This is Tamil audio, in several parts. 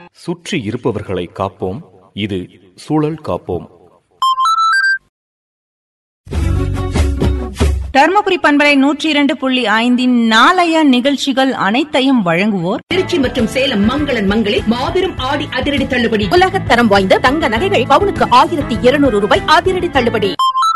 சுற்றி இருப்பவர்களை காப்போம் இது சூழல் காப்போம் தர்மபுரி பண்பலை நூற்றி இரண்டு புள்ளி ஐந்தின் நாளைய நிகழ்ச்சிகள் அனைத்தையும் வழங்குவோர் திருச்சி மற்றும் சேலம் மங்களன் மங்களில் மாபெரும் ஆடி அதிரடி தள்ளுபடி உலகத் தரம் வாய்ந்த தங்க நகைகள் பவுனுக்கு ஆயிரத்தி இருநூறு ரூபாய் அதிரடி தள்ளுபடி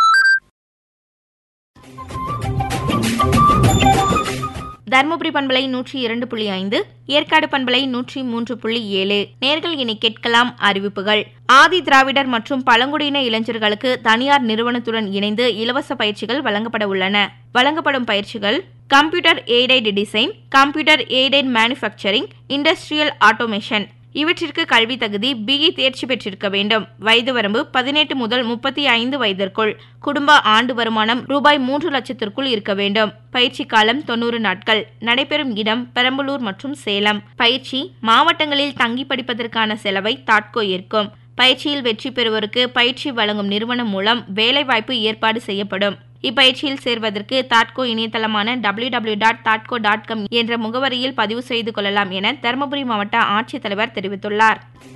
தருமபுரி பண்பலை நூற்றி இரண்டு புள்ளி ஐந்து ஏற்காடு பண்பலை நூற்றி மூன்று புள்ளி ஏழு நேர்கள் இனி கேட்கலாம் அறிவிப்புகள் ஆதி திராவிடர் மற்றும் பழங்குடியின இளைஞர்களுக்கு தனியார் நிறுவனத்துடன் இணைந்து இலவச பயிற்சிகள் வழங்கப்பட உள்ளன வழங்கப்படும் பயிற்சிகள் computer aided design computer aided manufacturing industrial automation இவற்றிற்கு கல்வி தகுதி பிஇ தேர்ச்சி பெற்றிருக்க வேண்டும் வயது வரம்பு பதினெட்டு முதல் முப்பத்தி ஐந்து வயதிற்குள் குடும்ப ஆண்டு வருமானம் ரூபாய் மூன்று லட்சத்திற்குள் இருக்க வேண்டும் பயிற்சி காலம் தொண்ணூறு நாட்கள் நடைபெறும் இடம் பெரம்பலூர் மற்றும் சேலம் பயிற்சி மாவட்டங்களில் தங்கி படிப்பதற்கான செலவை தாட்கோ ஏற்கும் பயிற்சியில் வெற்றி பெறுவோருக்கு பயிற்சி வழங்கும் நிறுவனம் மூலம் வேலைவாய்ப்பு ஏற்பாடு செய்யப்படும் இப்பயிற்சியில் சேர்வதற்கு தாட்கோ இணையதளமான W W dot Thadco dot com என்ற முகவரியில் பதிவு செய்து கொள்ளலாம் என தருமபுரி மாவட்ட ஆட்சித்தலைவர் தெரிவித்துள்ளார்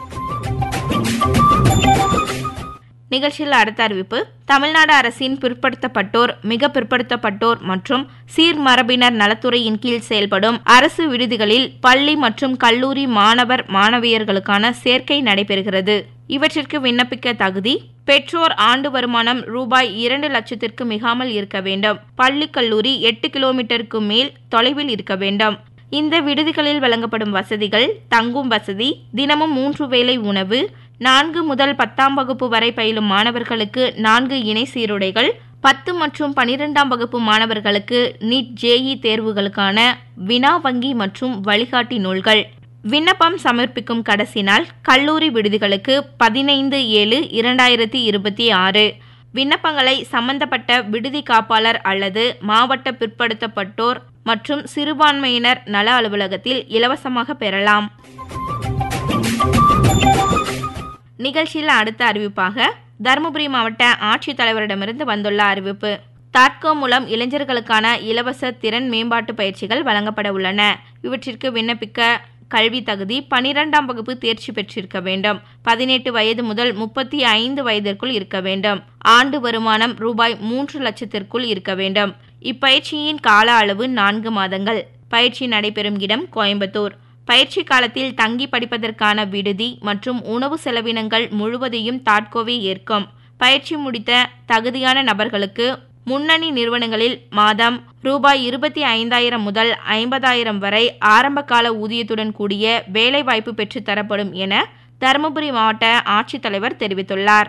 நிகழ்ச்சியில் அடுத்த அறிவிப்பு தமிழ்நாடு அரசின் பிற்படுத்தப்பட்டோர் மிக பிற்படுத்தப்பட்டோர் மற்றும் சீர்மரபினர் நலத்துறையின் கீழ் செயல்படும் அரசு விடுதிகளில் பள்ளி மற்றும் கல்லூரி மாணவர் மாணவியர்களுக்கான சேர்க்கை நடைபெறுகிறது இவற்றிற்கு விண்ணப்பிக்க தகுதி பெற்றோர் ஆண்டு வருமானம் ரூபாய் இரண்டு லட்சத்திற்கு மிகாமல் இருக்க வேண்டும் பள்ளி கல்லூரி எட்டு கிலோமீட்டருக்கு மேல் தொலைவில் இருக்க வேண்டும் இந்த விடுதிகளில் வழங்கப்படும் வசதிகள் தங்கும் வசதி தினமும் மூன்று வேளை உணவு நான்கு முதல் பத்தாம் வகுப்பு வரை பயிலும் மாணவர்களுக்கு நான்கு இணை சீருடைகள் பத்து மற்றும் பனிரெண்டாம் வகுப்பு மாணவர்களுக்கு நீட் ஜேஇ தேர்வுகளுக்கான வினா வங்கி மற்றும் வழிகாட்டி நூல்கள் விண்ணப்பம் சமர்ப்பிக்கும் கடைசி நாள் கல்லூரி விடுதிகளுக்கு பதினைந்து ஏழு இரண்டாயிரத்தி இருபத்தி ஆறு விண்ணப்பங்களை சம்பந்தப்பட்ட விடுதி காப்பாளர் அல்லது மாவட்ட பிற்படுத்தப்பட்டோர் மற்றும் சிறுபான்மையினர் நல அலுவலகத்தில் இலவசமாக பெறலாம் நிகழ்ச்சியில் அடுத்த அறிவிப்பாக தருமபுரி மாவட்ட ஆட்சித்தலைவரிடமிருந்து வந்துள்ள அறிவிப்பு தாட்கோ மூலம் இளைஞர்களுக்கான இலவச திறன் மேம்பாட்டு பயிற்சிகள் வழங்கப்பட உள்ளன இவற்றிற்கு விண்ணப்பிக்க கல்வி தகுதி பனிரெண்டாம் வகுப்பு தேர்ச்சி பெற்றிருக்க வேண்டும் பதினெட்டு வயது முதல் முப்பத்தி ஐந்து வயதிற்குள் இருக்க வேண்டும் ஆண்டு வருமானம் ரூபாய் மூன்று லட்சத்திற்குள் இருக்க வேண்டும் இப்பயிற்சியின் கால அளவு நான்கு மாதங்கள் பயிற்சி நடைபெறும் இடம் கோயம்புத்தூர் பயிற்சி காலத்தில் தங்கி படிப்பதற்கான விடுதி மற்றும் உணவு செலவினங்கள் முழுவதையும் தாட்கோவே ஏற்கும் பயிற்சி முடித்த தகுதியான நபர்களுக்கு முன்னணி நிறுவனங்களில் மாதம் ரூபாய் இருபத்தி ஐந்தாயிரம் முதல் ஐம்பதாயிரம் வரை ஆரம்பகால ஊதியத்துடன் கூடிய வேலைவாய்ப்பு பெற்றுத் தரப்படும் என தருமபுரி மாவட்ட ஆட்சித்தலைவர் தெரிவித்துள்ளார்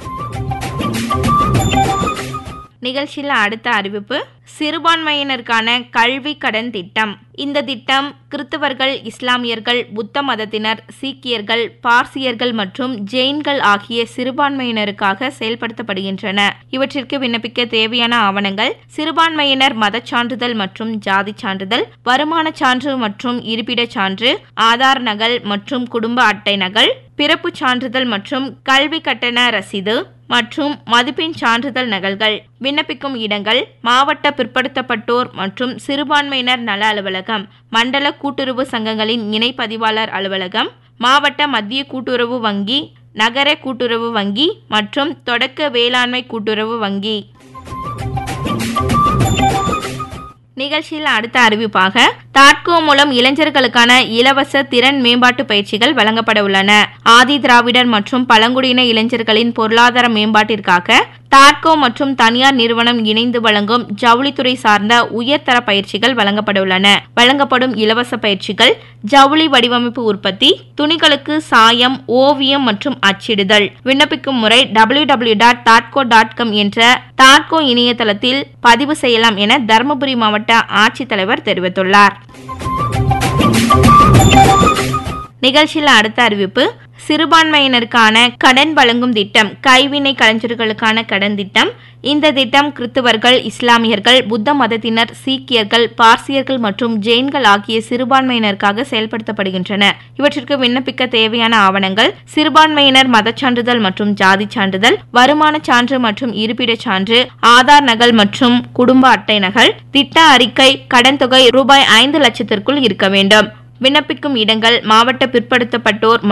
நிகழ்ச்சியில் அடுத்த அறிவிப்பு சிறுபான்மையினருக்கான கல்வி கடன் திட்டம் இந்த திட்டம் கிறிஸ்தவர்கள் இஸ்லாமியர்கள் புத்த மதத்தினர் சீக்கியர்கள் பார்சியர்கள் மற்றும் ஜெயின்கள் ஆகிய சிறுபான்மையினருக்காக செயல்படுத்தப்படுகின்றன இவற்றிற்கு விண்ணப்பிக்க தேவையான ஆவணங்கள் சிறுபான்மையினர் மதச் சான்றிதழ் மற்றும் ஜாதி சான்றிதழ் வருமான சான்று மற்றும் இருப்பிடச் சான்று ஆதார் நகல் மற்றும் குடும்ப அட்டை நகல் பிறப்புச் சான்றிதழ் மற்றும் கல்வி கட்டண ரசீது மற்றும் மதிப்பெண் சான்றிதழ் நகல்கள் விண்ணப்பிக்கும் இடங்கள் மாவட்ட பிற்படுத்தப்பட்டோர் மற்றும் சிறுபான்மையினர் நல அலுவலகம் மண்டல கூட்டுறவு சங்கங்களின் இணை பதிவாளர் அலுவலகம் மாவட்ட மத்திய கூட்டுறவு வங்கி நகர கூட்டுறவு வங்கி மற்றும் தொடக்க வேளாண்மை கூட்டுறவு வங்கி நிகழ்ச்சியில் அடுத்த அறிவிப்பாக தாட்கோ மூலம் இளைஞர்களுக்கான இலவச திறன் மேம்பாட்டு பயிற்சிகள் வழங்கப்பட உள்ளன ஆதி திராவிடர் மற்றும் பழங்குடியின இளைஞர்களின் பொருளாதார மேம்பாட்டிற்காக தாட்கோ மற்றும் தனியார் நிறுவனம் இணைந்து வழங்கும் ஜவுளித்துறை சார்ந்த உயர்தர பயிற்சிகள் வழங்கப்பட உள்ளன வழங்கப்படும் இலவச பயிற்சிகள் ஜவுளி வடிவமைப்பு உற்பத்தி துணிகளுக்கு சாயம் ஓவியம் மற்றும் அச்சிடுதல் விண்ணப்பிக்கும் முறை W W dot Thadco dot com என்ற தாட்கோ இணையதளத்தில் பதிவு செய்யலாம் என தருமபுரி மாவட்ட ஆட்சித்தலைவர் தெரிவித்துள்ளார் நிகழ்ச்சியில் அடுத்த அறிவிப்பு சிறுபான்மையினருக்கான கடன் வழங்கும் திட்டம் கைவினை கலைஞர்களுக்கான கடன் திட்டம் இந்த திட்டம் கிறிஸ்தவர்கள் இஸ்லாமியர்கள் புத்த மதத்தினர் சீக்கியர்கள் பார்சியர்கள் மற்றும் ஜெயின்கள் ஆகிய சிறுபான்மையினருக்காக செயல்படுத்தப்படுகின்றன இவற்றிற்கு விண்ணப்பிக்க தேவையான ஆவணங்கள் சிறுபான்மையினர் மதச்சான்றிதழ் மற்றும் ஜாதி சான்றிதழ் வருமான சான்று மற்றும் இருப்பிடச் சான்று ஆதார் நகல் மற்றும் குடும்ப அட்டை நகல் திட்ட அறிக்கை கடன் தொகை ரூபாய் ஐந்து லட்சத்திற்குள் இருக்க வேண்டும் விண்ணப்பிக்கும் இடங்கள் மாவட்ட பிற்படுத்தப்பட்டோர்